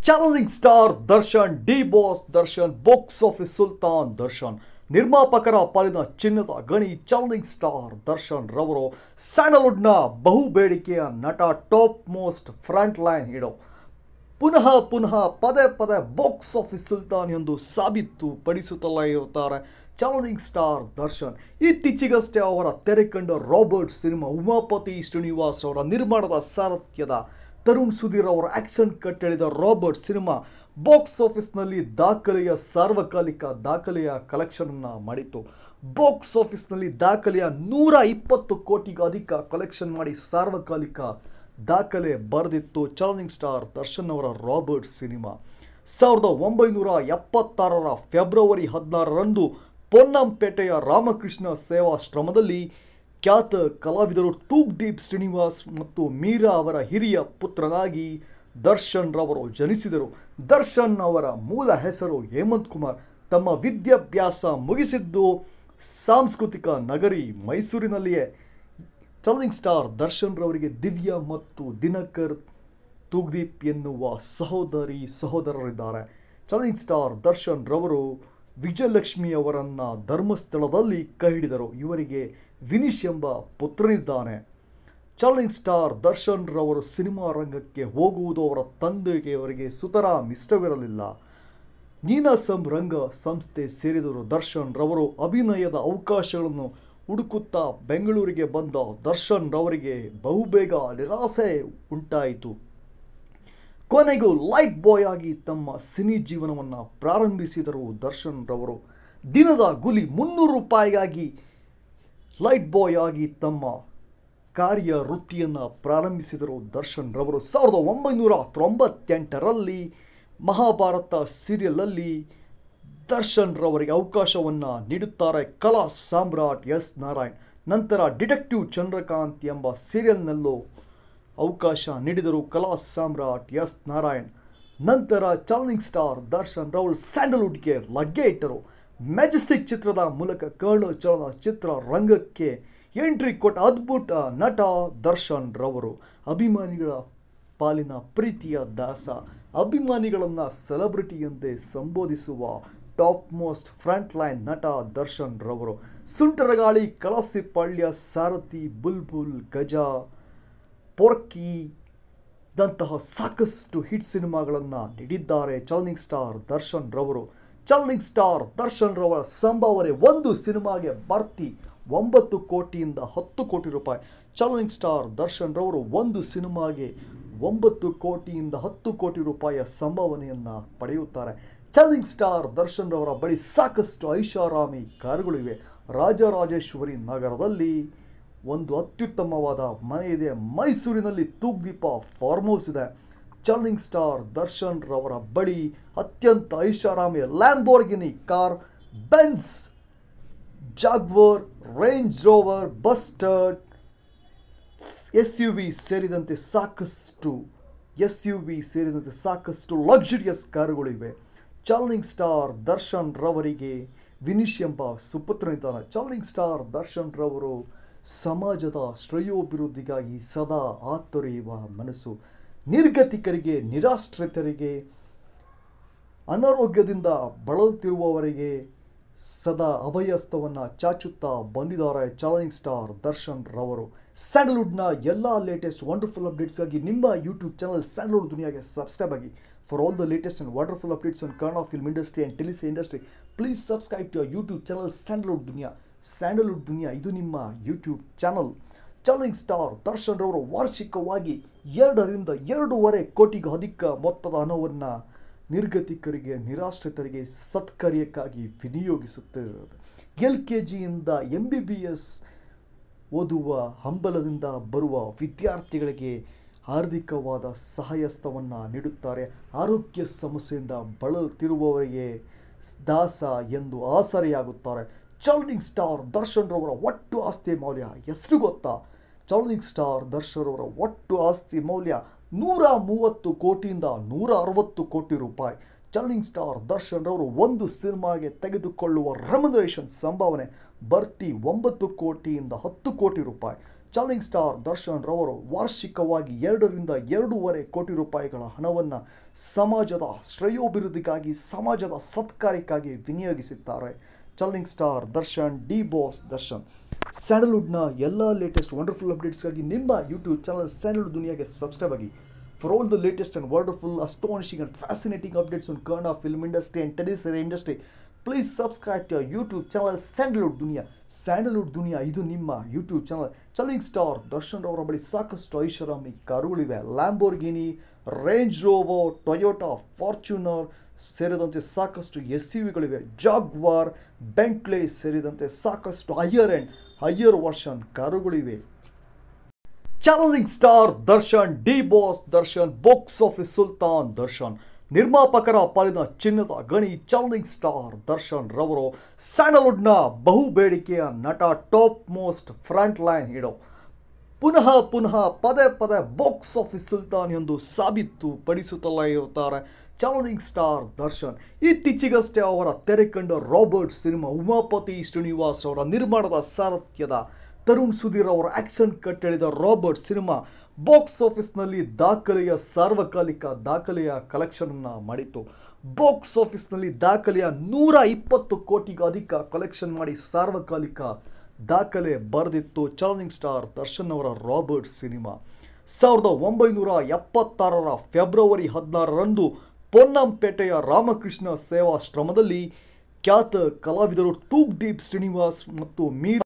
challenging star Darshan D boss Darshan box office Sultan Darshan ನಿರ್ಮಾಪಕರ ಪಾಲಿನ ಚಿನ್ನದ ಗಣಿ ಚಾಲೆಂಜಿಂಗ್ ಸ್ಟಾರ್ ದರ್ಶನ್ ರವರು ಸ್ಯಾಂಡಲ್ವುಡ್ನ ಬಹು ಬೇಡಿಕೆಯ ನಟ top most front line hero ಪುನಃ ಪುನಃ ಪದೇ ಪದೇ ಬಾಕ್ಸ್ ಆಫೀಸ್ ಸುಲ್ತಾನ್ ಎಂದು ಸಾಬೀತು ಪಡಿಸುತ್ತಲೇ ಇರುತ್ತಾರೆ ಚಾಲೆಂಜಿಂಗ್ ಸ್ಟಾರ್ ದರ್ಶನ್ ಇತ್ತೀಚೆಗಷ್ಟೇ ಅವರ ತೆರೆ ಕಂಡ ರಾಬರ್ಟ್ ಸಿನಿಮಾ ಉಮಾಪತಿ ಶ್ರೀನಿವಾಸ್ ಅವರ ನಿರ್ಮಾಣದ ಸಾರಥ್ಯದ ತರುಣ್ ಸುಧೀರ್ ಅವರ ಆಕ್ಷನ್ ಕಟ್ಟೆಳೆದ ರಾಬರ್ಟ್ ಸಿನಿಮಾ ಬಾಕ್ಸ್ ಆಫೀಸ್ನಲ್ಲಿ ದಾಖಲೆಯ ಸಾರ್ವಕಾಲಿಕ ದಾಖಲೆಯ ಕಲೆಕ್ಷನ್ ಅನ್ನ ಮಾಡಿತ್ತು ಬಾಕ್ಸ್ ಆಫೀಸ್ನಲ್ಲಿ ದಾಖಲೆಯ ನೂರ ಇಪ್ಪತ್ತು ಕೋಟಿಗೂ ಅಧಿಕ ಕಲೆಕ್ಷನ್ ಮಾಡಿ ಸಾರ್ವಕಾಲಿಕ ದಾಖಲೆ ಬರೆದಿತ್ತು ಚಾಲೆಂಜಿಂಗ್ ಸ್ಟಾರ್ ದರ್ಶನ್ ಅವರ ರಾಬರ್ಟ್ ಸಿನಿಮಾ ಸಾವಿರದ ಒಂಬೈನೂರ ಎಪ್ಪತ್ತಾರರ ಫೆಬ್ರವರಿ ಹದಿನಾರರಂದು ಪೊನ್ನಂಪೇಟೆಯ ರಾಮಕೃಷ್ಣ ಸೇವಾಶ್ರಮದಲ್ಲಿ ಖ್ಯಾತ ಕಲಾವಿದರು ತೂಗ್ ದೀಪ್ ಶ್ರೀನಿವಾಸ್ ಮತ್ತು ಮೀರಾ ಅವರ ಹಿರಿಯ ಪುತ್ರನಾಗಿ ದರ್ಶನ್ ರವರು ಜನಿಸಿದರು ದರ್ಶನ್ ಅವರ ಮೂಲ ಹೆಸರು ಹೇಮಂತ್ ಕುಮಾರ್ ತಮ್ಮ ವಿದ್ಯಾಭ್ಯಾಸ ಮುಗಿಸಿದ್ದು ಸಾಂಸ್ಕೃತಿಕ ನಗರಿ ಮೈಸೂರಿನಲ್ಲಿಯೇ ಚಾಲೆಂಜಿಂಗ್ ಸ್ಟಾರ್ ದರ್ಶನ್ ರವರಿಗೆ ದಿವ್ಯಾ ಮತ್ತು ದಿನಕರ್ ತೂಗ್ದೀಪ್ ಎನ್ನುವ ಸಹೋದರಿ ಸಹೋದರರಿದ್ದಾರೆ ಚಾಲೆಂಜಿಂಗ್ ಸ್ಟಾರ್ ದರ್ಶನ್ ರವರು ವಿಜಯಲಕ್ಷ್ಮಿ ಅವರನ್ನ ಧರ್ಮಸ್ಥಳದಲ್ಲಿ ಕೈ ಹಿಡಿದರು ಇವರಿಗೆ ವಿನಿಶ್ ಎಂಬ ಪುತ್ರನಿದ್ದಾನೆ ಚಾಲೆಂಜಿಂಗ್ ಸ್ಟಾರ್ ದರ್ಶನ್ ರವರು ಸಿನಿಮಾ ರಂಗಕ್ಕೆ ಹೋಗುವುದು ಅವರ ತಂದೆಗೆ ಅವರಿಗೆ ಸುತರಾಮ್ ಇಷ್ಟವಿರಲಿಲ್ಲ ನೀನಾಸಂ ರಂಗ ಸಂಸ್ಥೆ ಸೇರಿದರು ದರ್ಶನ್ ರವರು ಅಭಿನಯದ ಅವಕಾಶಗಳನ್ನು ಹುಡುಕುತ್ತಾ ಬೆಂಗಳೂರಿಗೆ ಬಂದ ದರ್ಶನ್ ರವರಿಗೆ ಬಹುಬೇಗ ನಿರಾಸೆ ಉಂಟಾಯಿತು ಕೊನೆಗೂ ಲೈಟ್ ಬಾಯ್ ಆಗಿ ತಮ್ಮ ಸಿನಿ ಜೀವನವನ್ನು ಪ್ರಾರಂಭಿಸಿದರು ದರ್ಶನ್ ರವರು ದಿನದ ಗುಲಿ ಮುನ್ನೂರು ರೂಪಾಯಿಗಾಗಿ ಲೈಟ್ ಬಾಯ್ ಆಗಿ ತಮ್ಮ ಕಾರ್ಯ ವೃತ್ತಿಯನ್ನು ಪ್ರಾರಂಭಿಸಿದರು ದರ್ಶನ್ ರವರು ಸಾವಿರದ ಒಂಬೈನೂರ ತೊಂಬತ್ತೆಂಟರಲ್ಲಿ ಮಹಾಭಾರತ ಸೀರಿಯಲಲ್ಲಿ ದರ್ಶನ್ ರವರಿಗೆ ಅವಕಾಶವನ್ನು ನೀಡುತ್ತಾರೆ ಕಲಾ ಸಾಮ್ರಾಟ್ ಎಸ್ ನಾರಾಯಣ್ ನಂತರ ಡಿಟೆಕ್ಟಿವ್ ಚಂದ್ರಕಾಂತ್ ಎಂಬ ಸೀರಿಯಲ್ನಲ್ಲೂ ಅವಕಾಶ ನೀಡಿದರು ಕಲಾ ಸಾಮ್ರಾಟ್ ಎಸ್ ನಾರಾಯಣ್ ನಂತರ ಚಾಲೆಂಜಿಂಗ್ ಸ್ಟಾರ್ ದರ್ಶನ್ ರವರು ಸ್ಯಾಂಡಲ್ವುಡ್ಗೆ ಲಗ್ಗೆ ಇಟ್ಟರು ಮೆಜೆಸ್ಟಿಕ್ ಚಿತ್ರದ ಮೂಲಕ ಕರ್ಣ ಚಲನ ಚಿತ್ರ ರಂಗಕ್ಕೆ ಎಂಟ್ರಿ ಕೊಟ್ಟ ಅದ್ಭುತ ನಟ ದರ್ಶನ್ ರವರು ಅಭಿಮಾನಿಗಳ ಪಾಲಿನ ಪ್ರೀತಿಯ ದಾಸ ಅಭಿಮಾನಿಗಳನ್ನು ಸೆಲೆಬ್ರಿಟಿಯಂತೆ ಸಂಬೋಧಿಸುವ ಟಾಪ್ ಮೋಸ್ಟ್ ಫ್ರಂಟ್ ಲೈನ್ ನಟ ದರ್ಶನ್ ರವರು ಸುಂಟರಗಾಳಿ ಕಳಸಿಪಾಳ್ಯ ಸಾರಥಿ ಬುಲ್ಬುಲ್ ಗಜ ಪೊರ್ಕಿ ದಂತಹ ಸಾಕಷ್ಟು ಹಿಟ್ ಸಿನಿಮಾಗಳನ್ನು ನೀಡಿದ್ದಾರೆ ಚಾಲೆಂಜಿಂಗ್ ಸ್ಟಾರ್ ದರ್ಶನ್ ರವರು ಚಾಲೆಂಜಿಂಗ್ ಸ್ಟಾರ್ ದರ್ಶನ್ ರವರ ಸಂಭಾವನೆ ಒಂದು ಸಿನಿಮಾಗೆ ಭರ್ತಿ ಒಂಬತ್ತು ಕೋಟಿಯಿಂದ ಹತ್ತು ಕೋಟಿ ರೂಪಾಯಿ ಚಾಲೆಂಜಿಂಗ್ ಸ್ಟಾರ್ ದರ್ಶನ್ ರವರು ಒಂದು ಸಿನಿಮಾಗೆ ಒಂಬತ್ತು ಕೋಟಿಯಿಂದ ಹತ್ತು ಕೋಟಿ ರೂಪಾಯಿಯ ಸಂಭಾವನೆಯನ್ನು ಪಡೆಯುತ್ತಾರೆ ಚಾಲೆಂಜಿಂಗ್ ಸ್ಟಾರ್ ದರ್ಶನ್ ರವರ ಬಳಿ ಸಾಕಷ್ಟು ಐಷಾರಾಮಿ ಕಾರುಗಳಿವೆ ರಾಜರಾಜೇಶ್ವರಿ ನಗರದಲ್ಲಿ ಒಂದು ಅತ್ಯುತ್ತಮವಾದ ಮನೆ ಇದೆ ಮೈಸೂರಿನಲ್ಲಿ ತೂಗ್ದೀಪ ಫಾರ್ಮ್ ಹೌಸ್ ಇದೆ ಚಾಲೆಂಜಿಂಗ್ ಸ್ಟಾರ್ ದರ್ಶನ್ ರವರ ಬಳಿ ಅತ್ಯಂತ ಐಷಾರಾಮಿ Lamborghini car Benz Jaguar Range Rover ಬಸ್ಟರ್ಡ್ ಎಸ್ ಯು ವಿ ಸೇರಿದಂತೆ ಸಾಕಷ್ಟು ಎಸ್ ಯು ವಿ ಸೇರಿದಂತೆ ಸಾಕಷ್ಟು ಲಕ್ಸುರಿಯಸ್ ಕಾರುಗಳಿವೆ ಚಾಲೆಂಜಿಂಗ್ ಸ್ಟಾರ್ ದರ್ಶನ್ ರವರಿಗೆ ವಿನಿಶ್ ಎಂಬ ಸುಪುತ್ರನಿದ್ದಾನೆ ಚಾಲೆಂಜಿಂಗ್ ಸ್ಟಾರ್ ದರ್ಶನ್ ರವರು ಸಮಾಜದ ಶ್ರೇಯೋಭಿವೃದ್ಧಿಗಾಗಿ ಸದಾ ಆತೊರೆಯುವ ಮನಸ್ಸು ನಿರ್ಗತಿಕರಿಗೆ ನಿರಾಶ್ರಿತರಿಗೆ ಅನಾರೋಗ್ಯದಿಂದ ಬಳಲುತ್ತಿರುವವರಿಗೆ ಸದಾ ಅಭಯಸ್ತವನ್ನು ಚಾಚುತ್ತಾ ಬಂದಿದ್ದಾರೆ ಚಾಲೆಂಜಿಂಗ್ ಸ್ಟಾರ್ ದರ್ಶನ್ ರವರು ಸ್ಯಾಂಡಲ್ವುಡ್ನ ಎಲ್ಲ ಲೇಟೆಸ್ಟ್ ವಂಡರ್ಫುಲ್ ಅಪ್ಡೇಟ್ಸ್ಗಾಗಿ ನಿಮ್ಮ ಯೂಟ್ಯೂಬ್ ಚಾನಲ್ ಸ್ಯಾಂಡಲ್ವುಡ್ ದುನಿಯಾಗೆ ಸಬ್ಸ್ಕ್ರೈಬ್ ಆಗಿ for all the latest and wonderful updates on Kannada film industry and teleserial industry please subscribe to YouTube channel Sandalwood Duniya Sandalwood Duniya ಇದು ನಿಮ್ಮ YouTube channel challenging star Darshan ರವರು ವಾರ್ಷಿಕವಾಗಿ ಎರಡರಿಂದ ಎರಡೂವರೆ ಕೋಟಿಗೂ ಅಧಿಕ ಮೊತ್ತದ ಹಣವನ್ನು ನಿರ್ಗತಿಕರಿಗೆ ನಿರಾಶ್ರಿತರಿಗೆ ಸತ್ಕಾರ್ಯಕ್ಕಾಗಿ ವಿನಿಯೋಗಿಸುತ್ತಿರುವುದು ಎಲ್ ಕೆ ಜಿಯಿಂದ ಎಂ ಬಿ ಬಿ ಎಸ್ ಓದುವ ಹಂಬಲದಿಂದ ಬರುವ ವಿದ್ಯಾರ್ಥಿಗಳಿಗೆ ಆರ್ಥಿಕವಾದ ಸಹಾಯಸ್ತವನ್ನು ನೀಡುತ್ತಾರೆ ಆರೋಗ್ಯ ಸಮಸ್ಯೆಯಿಂದ ಬಳಲುತ್ತಿರುವವರಿಗೆ ದಾಸ ಎಂದು ಆಸರೆಯಾಗುತ್ತಾರೆ ಚಾಲೆಂಜಿಂಗ್ ಸ್ಟಾರ್ ದರ್ಶನ್ ರವರ ಒಟ್ಟು ಆಸ್ತಿ ಮೌಲ್ಯ ಎಷ್ಟು ಗೊತ್ತಾ ಚಾಲೆಂಜಿಂಗ್ ಸ್ಟಾರ್ ದರ್ಶನ್ ರವರ ಒಟ್ಟು ಆಸ್ತಿ ಮೌಲ್ಯ ನೂರ ಮೂವತ್ತು ಕೋಟಿಯಿಂದ ನೂರ ಅರವತ್ತು ಕೋಟಿ ರೂಪಾಯಿ ಚಾಲೆಂಜಿಂಗ್ ಸ್ಟಾರ್ ದರ್ಶನ್ ರವರು ಒಂದು ಸಿನಿಮಾಗೆ ತೆಗೆದುಕೊಳ್ಳುವ ರೆಮ್ಯುನರೇಷನ್ ಸಂಭಾವನೆ ಭರ್ತಿ ಒಂಬತ್ತು ಕೋಟಿಯಿಂದ ಹತ್ತು ಕೋಟಿ ರೂಪಾಯಿ ಚಾಲೆಂಜಿಂಗ್ ಸ್ಟಾರ್ ದರ್ಶನ್ ರವರು ವಾರ್ಷಿಕವಾಗಿ ಎರಡರಿಂದ ಎರಡೂವರೆ ಕೋಟಿ ರೂಪಾಯಿಗಳ ಹಣವನ್ನು ಸಮಾಜದ ಶ್ರೇಯೋಭಿವೃದ್ಧಿಗಾಗಿ ಸಮಾಜದ ಸತ್ಕಾರ್ಯಕ್ಕಾಗಿ ವಿನಿಯೋಗಿಸುತ್ತಾರೆ challenging star Darshan D boss Darshan ಸ್ಯಾಂಡಲ್ವುಡ್ನ ಎಲ್ಲ ಲೇಟೆಸ್ಟ್ ವಂಡರ್ಫುಲ್ ಅಪ್ಡೇಟ್ಸ್ಗಾಗಿ ನಿಮ್ಮ ಯೂಟ್ಯೂಬ್ ಚಾನಲ್ ಸ್ಯಾಂಡಲ್ವುಡ್ ದುನಿಯಾಗೆ ಸಬ್ಸ್ಕ್ರೈಬ್ ಆಗಿ for all the latest and wonderful astonishing and fascinating updates on Kannada film industry and teleserial industry please subscribe to YouTube channel Sandalwood Duniya Sandalwood Duniya ಇದು ನಿಮ್ಮ YouTube channel challenging star Darshan ಅವರ ಬಳಿ ಸಾಕಷ್ಟು ಐಷಾರಾಮಿ ಕಾರುಗಳಿವೆ Lamborghini Range Rover Toyota Fortuner ಸೇರಿದಂತೆ ಸಾಕಷ್ಟು S C ವಿಗಳಿವೆ ಜಾಗ್ವಾರ್ ಬೆಂಟ್ಲೆ ಸೇರಿದಂತೆ ಸಾಕಷ್ಟು ಹೈಯರ್ ಆ್ಯಂಡ್ ಹೈಯರ್ ವರ್ಷನ್ ಕಾರುಗಳಿವೆ challenging star Darshan D boss Darshan box office Sultan Darshan ನಿರ್ಮಾಪಕರ ಪಾಲಿನ ಚಿನ್ನದ ಗಣಿ ಚಾಲೆಂಜಿಂಗ್ ಸ್ಟಾರ್ ದರ್ಶನ್ ರವರು ಸ್ಯಾಂಡಲ್ವುಡ್ನ ಬಹು ಬೇಡಿಕೆಯ ನಟ top most front line hero ಪುನಃ ಪುನಃ ಪದೇ ಪದೇ ಬಾಕ್ಸ್ ಆಫೀಸ್ ಸುಲ್ತಾನ್ ಎಂದು ಸಾಬೀತು ಪಡಿಸುತ್ತಲೇ ಇರುತ್ತಾರೆ ಚಾಲೆಂಜಿಂಗ್ ಸ್ಟಾರ್ ದರ್ಶನ್ ಇತ್ತೀಚೆಗಷ್ಟೇ ಅವರ ತೆರೆ ಕಂಡ ರಾಬರ್ಟ್ ಸಿನಿಮಾ ಉಮಾಪತಿ ಶ್ರೀನಿವಾಸ್ ಅವರ ನಿರ್ಮಾಣದ ಸಾರಥ್ಯದ ತರುಣ್ ಸುಧೀರ್ ಅವರ ಆಕ್ಷನ್ ಕಟ್ ಹೇಳಿದ ರಾಬರ್ಟ್ ಸಿನಿಮಾ ಬಾಕ್ಸ್ ಆಫೀಸ್ನಲ್ಲಿ ದಾಖಲೆಯ ಸಾರ್ವಕಾಲಿಕ ದಾಖಲೆಯ ಕಲೆಕ್ಷನ್ ಅನ್ನ ಮಾಡಿತ್ತು ಬಾಕ್ಸ್ ಆಫೀಸ್ನಲ್ಲಿ ದಾಖಲೆಯ ನೂರ ಇಪ್ಪತ್ತು ಕೋಟಿಗೂ ಅಧಿಕ ಕಲೆಕ್ಷನ್ ಮಾಡಿ ಸಾರ್ವಕಾಲಿಕ ದಾಖಲೆ ಬರೆದಿತ್ತು ಚಾಲೆಂಜಿಂಗ್ ಸ್ಟಾರ್ ದರ್ಶನ್ ಅವರ ರಾಬರ್ಟ್ ಸಿನಿಮಾ ಸಾವಿರದ ಒಂಬೈನೂರ ಎಪ್ಪತ್ತಾರರ ಫೆಬ್ರವರಿ ಹದಿನಾರರಂದು ಪೊನ್ನಂಪೇಟೆಯ ರಾಮಕೃಷ್ಣ ಸೇವಾಶ್ರಮದಲ್ಲಿ ಖ್ಯಾತ ಕಲಾವಿದರು ತೂಕ್ ದೀಪ್ ಶ್ರೀನಿವಾಸ್ ಮತ್ತು ಮೀರ್